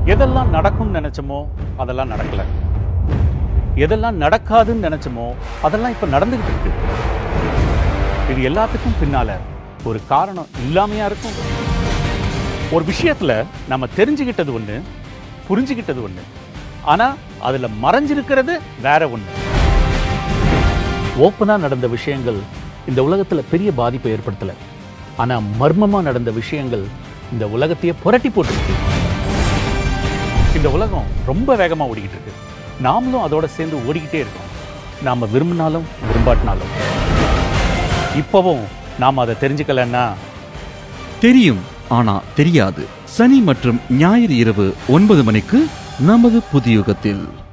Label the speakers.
Speaker 1: எதெல்லாம் நடக்கும்னு நினைச்சோமோ அதெல்லாம் நடக்கல எதெல்லாம் நடக்காதுன்னு நினைச்சோமோ அதெல்லாம் இப்ப நடந்துகிட்டு இருக்கு இது எல்லாத்துக்கும் பின்னால ஒரு காரணம் இல்லாமையா இருக்கும் ஒரு விஷயத்துல நம்ம தெரிஞ்சுக்கிட்டது ஒண்ணு புரிஞ்சுக்கிட்டது ஒண்ணு ஆனா அதுல மறைஞ்சிருக்கிறது வேற ஒண்ணு ஓப்பனா நடந்த விஷயங்கள் இந்த உலகத்துல பெரிய பாதிப்பை ஏற்படுத்தல ஆனா மர்மமா நடந்த விஷயங்கள் இந்த உலகத்தையே புரட்டி போட்டுருக்கு இந்த உலகம் ரொம்ப வேகமா ஓடிக்கிட்டு இருக்கு நாமளும் அதோட சேர்ந்து ஓடிக்கிட்டே இருக்கோம் நாம விரும்பினாலும் விரும்பாட்டினாலும் இப்பவும் நாம அதை தெரிஞ்சுக்கலன்னா
Speaker 2: தெரியும் ஆனா தெரியாது சனி மற்றும் ஞாயிறு இரவு ஒன்பது மணிக்கு நமது புதியுகத்தில்